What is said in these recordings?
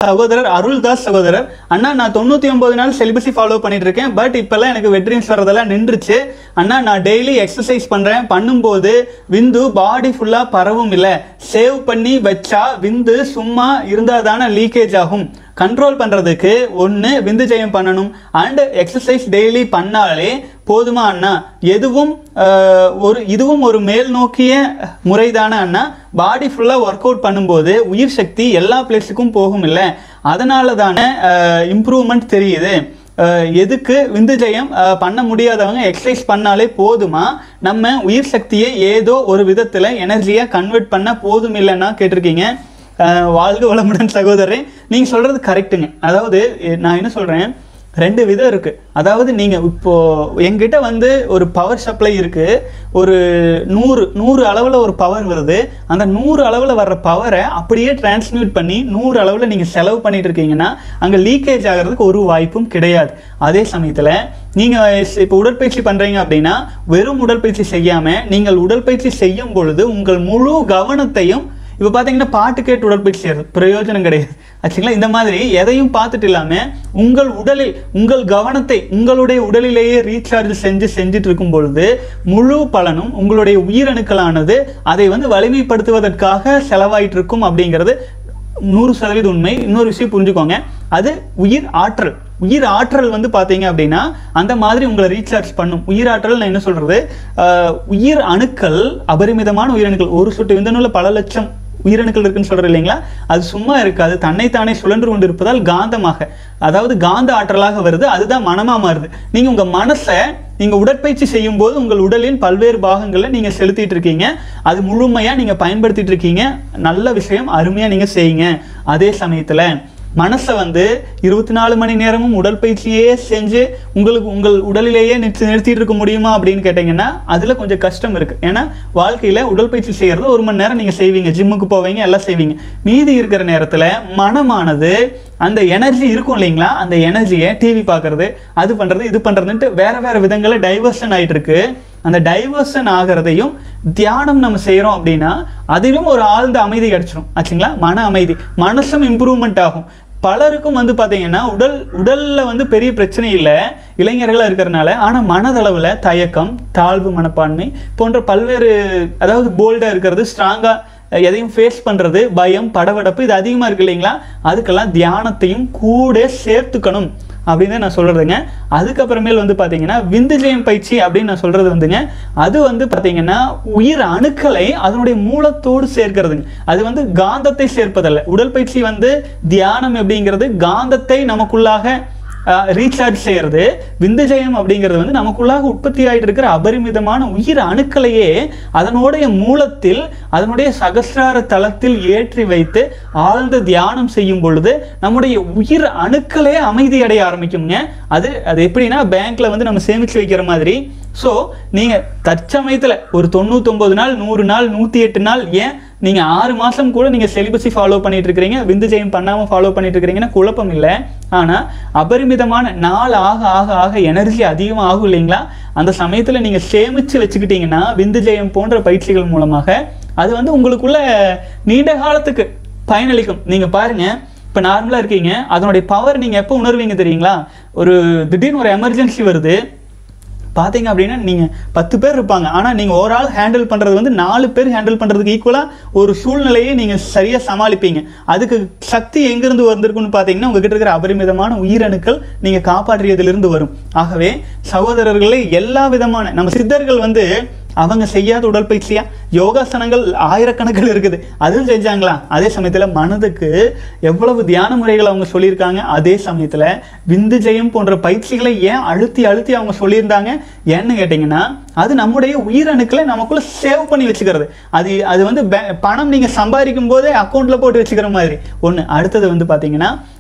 சகோதரர் அருள்தாஸ் சகோதரர் அண்ணா நான் தொண்ணூற்றி ஒன்பது நாள் செலிபஸி ஃபாலோ பண்ணிட்டு இருக்கேன் பட் இப்போல்லாம் எனக்கு வெட்ரீம்ஸ் வர்றதெல்லாம் நின்றுச்சு அண்ணா நான் டெய்லி எக்ஸசைஸ் பண்ணுறேன் பண்ணும்போது விந்து பாடி ஃபுல்லாக பரவும் இல்லை சேவ் பண்ணி வச்சா விந்து சும்மா இருந்தால் தானே லீக்கேஜ் ஆகும் கண்ட்ரோல் பண்ணுறதுக்கு ஒன்று விந்து ஜெயம் பண்ணணும் அண்ட் எக்ஸசைஸ் டெய்லி பண்ணாலே போதுமா அண்ணா எதுவும் அஹ், ஒரு இதுவும் ஒரு மேல் நோக்கிய முறைதான அண்ணா பாடி ஃபுல்லாக ஒர்க் அவுட் பண்ணும்போது உயிர் சக்தி எல்லா பிளேஸுக்கும் போகும் இல்லை அதனால தானே இம்ப்ரூவ்மெண்ட் தெரியுது அஹ், எதுக்கு விந்து ஜெயம் அஹ், பண்ண முடியாதவங்க எக்ஸசைஸ் பண்ணாலே போதுமா நம்ம உயிர் சக்தியை ஏதோ ஒரு விதத்தில் எனர்ஜியாக கன்வெர்ட் பண்ண போதும் இல்லைன்னா கேட்டிருக்கீங்க அஹ், வாழ்க வளமுடன் சகோதரன் நீங்கள் சொல்கிறது கரெக்டுங்க அதாவது எ- நான் என்ன சொல்கிறேன் ரெண்டு விதம் இருக்கு அதாவது நீங்க இப்போ எங்கிட்ட வந்து ஒரு பவர் சப்ளை இருக்கு ஒரு நூறு நூறு அளவில் ஒரு பவர் வருது அந்த நூறு அளவில் வர்ற பவரை அப்படியே டிரான்ஸ்மியூட் பண்ணி நூறு அளவில் நீங்கள் செலவு பண்ணிட்டு இருக்கீங்கன்னா அங்கே லீக்கேஜ் ஆகிறதுக்கு ஒரு வாய்ப்பும் கிடையாது அதே சமயத்தில் நீங்கள் இப்போ உடற்பயிற்சி பண்ணுறீங்க அப்படின்னா வெறும் உடற்பயிற்சி செய்யாமல் நீங்கள் உடற்பயிற்சி செய்யும் பொழுது உங்கள் முழு கவனத்தையும் இப்போ பார்த்தீங்கன்னா பாட்டு கேட்டு உடற்பயிற்சி செய்யறது பிரயோஜனம் கிடையாது ஆச்சுங்களா இந்த மாதிரி எதையும் பார்த்துட்டு இல்லாமல் உங்கள் உடலில் உங்கள் கவனத்தை உங்களுடைய உடலிலேயே ரீசார்ஜ் செஞ்சு செஞ்சுட்டு இருக்கும் பொழுது முழு பலனும் உங்களுடைய உயிரணுக்களானது அதை வந்து வலிமைப்படுத்துவதற்காக செலவாயிட்டு இருக்கும் அப்படிங்கிறது நூறு சதவீத உண்மை இன்னொரு விஷயம் புரிஞ்சுக்கோங்க அது உயிர் ஆற்றல் உயிர் ஆற்றல் வந்து பார்த்தீங்க அப்படின்னா அந்த மாதிரி உங்களை ரீசார்ஜ் பண்ணும் உயிர் ஆற்றல் நான் என்ன சொல்றது ஆஹ், உயிர் அணுக்கள் அபரிமிதமான உயிரணுக்கள் ஒரு சொட்டு விந்தணுல பல லட்சம் உயிரணுக்கள் இருக்குன்னு சொல்றது இல்லைங்களா அது சும்மா இருக்காது தன்னைத்தானே சுழன்று கொண்டு இருப்பதால் காந்தமாக அதாவது காந்த ஆற்றலாக வருது அதுதான் மனமா மாறுது நீங்க உங்க மனசை நீங்க உடற்பயிற்சி செய்யும் போது உங்கள் உடலின் பல்வேறு பாகங்களை நீங்க செலுத்திட்டு இருக்கீங்க அது முழுமையா நீங்க பயன்படுத்திட்டு இருக்கீங்க நல்ல விஷயம் அருமையா நீங்க செய்யுங்க அதே சமயத்துல மனசை வந்து இருபத்தி நாலு மணி நேரமும் உடற்பயிற்சியே செஞ்சு உங்களுக்கு உங்கள் உடலிலேயே நிறுத்தி நிறுத்திட்டு இருக்க முடியுமா அப்படின்னு கேட்டிங்கன்னா அதில் கொஞ்சம் கஷ்டம் இருக்குது ஏன்னா வாழ்க்கையில் உடற்பயிற்சி செய்கிறது ஒரு மணி நேரம் நீங்கள் செய்வீங்க ஜிம்முக்கு போவீங்க எல்லாம் செய்வீங்க மீதி இருக்கிற நேரத்தில் மனமானது அந்த எனர்ஜி இருக்கும் இல்லைங்களா அந்த எனர்ஜியை டிவி பார்க்கறது அது பண்ணுறது இது பண்ணுறதுன்ட்டு வேற வேற விதங்களில் டைவர்ஷன் ஆயிட்டு இருக்கு அந்த டைவர்ஷன் ஆகிறதையும் தியானம் நம்ம செய்கிறோம் அப்படின்னா அதிலும் ஒரு ஆழ்ந்த அமைதி கிடைச்சிரும் ஆச்சுங்களா மன அமைதி மனசும் இம்ப்ரூவ்மெண்ட் ஆகும் பலருக்கும் வந்து பார்த்தீங்கன்னா உடல் உடல்ல வந்து பெரிய பிரச்சனை இல்லை இளைஞர்களாக இருக்கிறனால ஆனால் மனதளவில் தயக்கம் தாழ்வு மனப்பான்மை போன்ற பல்வேறு அதாவது போல்டாக இருக்கிறது ஸ்ட்ராங்காக எதையும் ஃபேஸ் பண்ணுறது பயம் படபடப்பு இது அதிகமாக இருக்கு இல்லைங்களா அதுக்கெல்லாம் தியானத்தையும் கூட சேர்த்துக்கணும் அப்படின்னு தான் நான் சொல்கிறதுங்க அதுக்கப்புறமேல் வந்து பார்த்தீங்கன்னா விந்துஜயம் பயிற்சி அப்படின்னு நான் சொல்கிறது வந்துங்க அது வந்து பார்த்தீங்கன்னா உயிர் அணுக்களை அதனுடைய மூலத்தோடு சேர்க்கிறதுங்க அது வந்து காந்தத்தை சேர்ப்பதல்ல உடற்பயிற்சி வந்து தியானம் எப்படிங்கிறது காந்தத்தை நமக்குள்ளாக ரீசார்ஜ் செய்யறது விந்துஜயம் அப்படிங்கிறது வந்து நமக்குள்ளாக உற்பத்தி ஆகிட்டு இருக்கிற அபரிமிதமான உயிர் அணுக்களையே அதனுடைய மூலத்தில் அதனுடைய சகசிரார தளத்தில் ஏற்றி வைத்து ஆழ்ந்த தியானம் செய்யும் பொழுது நம்முடைய உயிர் அணுக்களே அமைதி அடைய ஆரம்பிக்குங்க அது அது எப்படின்னா பேங்க்ல வந்து நம்ம சேமிச்சு வைக்கிற மாதிரி ஸோ நீங்கள் தற்சமயத்தில் ஒரு தொண்ணூத்தொம்பது நாள் நூறு நாள் நூற்றி எட்டு நாள் ஏன் நீங்கள் ஆறு மாதம் கூட நீங்கள் செலிபஸை ஃபாலோ பண்ணிட்டு இருக்கிறீங்க விந்து ஜெயம் பண்ணாமல் ஃபாலோ பண்ணிட்டு இருக்கிறீங்கன்னா குழப்பம் இல்லை ஆனால் அபரிமிதமான நாள் ஆக ஆக ஆக எனர்ஜி அதிகமாக ஆகும் இல்லைங்களா அந்த சமயத்தில் நீங்கள் சேமித்து வச்சுக்கிட்டீங்கன்னா விந்து ஜெயம் போன்ற பயிற்சிகள் மூலமாக அது வந்து உங்களுக்குள்ள நீண்ட காலத்துக்கு பயனளிக்கும் நீங்கள் பாருங்கள் இப்போ நார்மலாக இருக்கீங்க அதனுடைய பவர் நீங்கள் எப்போ உணர்வீங்க தெரியுங்களா ஒரு திடீர்னு ஒரு எமர்ஜென்சி வருது பார்த்தீங்க அப்படின்னா நீங்கள் பத்து பேர் இருப்பாங்க ஆனால் நீங்கள் ஒரு ஆள் ஹேண்டில் பண்ணுறது வந்து நாலு பேர் ஹேண்டில் பண்ணுறதுக்கு ஈக்குவலாக ஒரு சூழ்நிலையை நீங்கள் சரியாக சமாளிப்பீங்க அதுக்கு சக்தி எங்கேருந்து வந்திருக்குன்னு பார்த்தீங்கன்னா உங்ககிட்ட இருக்கிற அபரிமிதமான உயிரணுக்கள் நீங்கள் காப்பாற்றியதிலிருந்து வரும் ஆகவே சகோதரர்களே எல்லா விதமான நம்ம சித்தர்கள் வந்து அவங்க செய்யாத உடற்பயிற்சியா யோகாசனங்கள் ஆயிரக்கணக்கில் இருக்குது அதுவும் செஞ்சாங்களா அதே சமயத்தில் மனதுக்கு எவ்வளவு தியான முறைகள் அவங்க சொல்லியிருக்காங்க அதே சமயத்தில் விந்து ஜெயம் போன்ற பயிற்சிகளை ஏன் அழுத்தி அழுத்தி அவங்க சொல்லியிருந்தாங்க ஏன்னு கேட்டிங்கன்னா அது நம்முடைய உயிரணுக்களை நமக்குள்ள சேவ் பண்ணி வச்சுக்கிறது அது அது வந்து பே- பணம் நீங்கள் சம்பாதிக்கும் போதே அக்கௌண்ட்டில் போட்டு வச்சுக்கிற மாதிரி ஒன்று அடுத்தது வந்து பார்த்தீங்கன்னா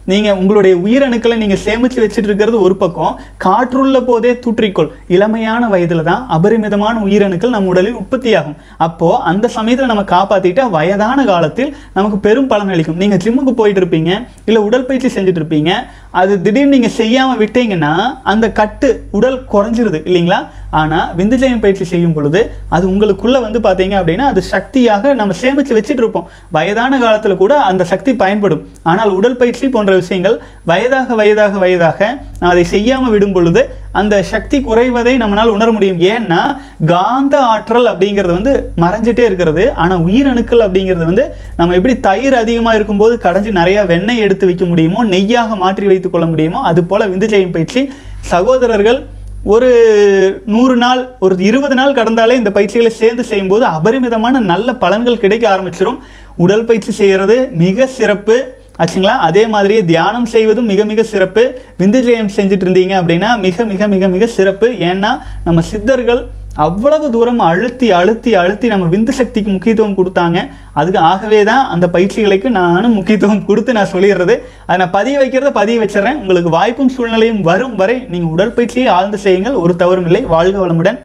நீங்க உங்களுடைய உயிரணுக்களை நீங்க சேமிச்சு வச்சுட்டு இருக்கிறது ஒரு பக்கம் காற்றுள்ள போதே தூற்றிக்கொள் இளமையான வயதுல தான் அபரிமிதமான உயிரணுக்கள் நம்ம உடலில் உற்பத்தியாகும் அப்போ அந்த சமயத்துல நம்ம காப்பாத்திட்டா வயதான காலத்தில் நமக்கு பெரும் பலன் அளிக்கும் நீங்க ஜிம்முக்கு போயிட்டு இருப்பீங்க இல்ல உடற்பயிற்சி செஞ்சுட்டு இருப்பீங்க அது திடீர்னு நீங்க செய்யாம விட்டீங்கன்னா அந்த கட்டு உடல் குறைஞ்சிருது இல்லைங்களா ஆனா விந்துஜயம் பயிற்சி செய்யும் பொழுது அது உங்களுக்குள்ள வந்து பாத்தீங்க அப்படின்னா அது சக்தியாக நம்ம சேமிச்சு வச்சுட்டு இருப்போம் வயதான காலத்துல கூட அந்த சக்தி பயன்படும் ஆனால் உடற்பயிற்சி போன்ற விஷயங்கள் வயதாக வயதாக வயதாக நான் அதை செய்யாம விடும் பொழுது அந்த சக்தி குறைவதை நம்மளால் உணர முடியும் ஏன்னா காந்த ஆற்றல் அப்படிங்கிறது வந்து மறைஞ்சிட்டே இருக்கிறது ஆனா உயிரணுக்கள் அப்படிங்கிறது வந்து நம்ம எப்படி தயிர் அதிகமா இருக்கும்போது கடைஞ்சி நிறைய வெண்ணெய் எடுத்து வைக்க முடியுமோ நெய்யாக மாற்றி வைத்துக் கொள்ள முடியுமோ அது போல விந்துஜயம் பயிற்சி சகோதரர்கள் ஒரு நூறு நாள் ஒரு இருபது நாள் கடந்தாலே இந்த பயிற்சிகளை சேர்ந்து செய்யும்போது அபரிமிதமான நல்ல பலன்கள் கிடைக்க ஆரம்பிச்சிடும் உடல் பயிற்சி செய்கிறது மிக சிறப்பு ஆச்சுங்களா அதே மாதிரியே தியானம் செய்வதும் மிக மிக சிறப்பு விந்துஜயம் செஞ்சுட்டு இருந்தீங்க அப்படின்னா மிக மிக மிக மிக சிறப்பு ஏன்னா நம்ம சித்தர்கள் அவ்வளவு தூரம் அழுத்தி அழுத்தி அழுத்தி நம்ம விந்து சக்திக்கு முக்கியத்துவம் கொடுத்தாங்க அதுக்கு ஆகவே தான் அந்த பயிற்சிகளுக்கு நானும் முக்கியத்துவம் கொடுத்து நான் சொல்லிடுறது அதை நான் பதிய வைக்கிறத பதிய வச்சிடறேன் உங்களுக்கு வாய்ப்பும் சூழ்நிலையும் வரும் வரை நீங்கள் உடற்பயிற்சியை ஆழ்ந்து செய்யுங்கள் ஒரு தவறும் இல்லை வாழ்க வளமுடன்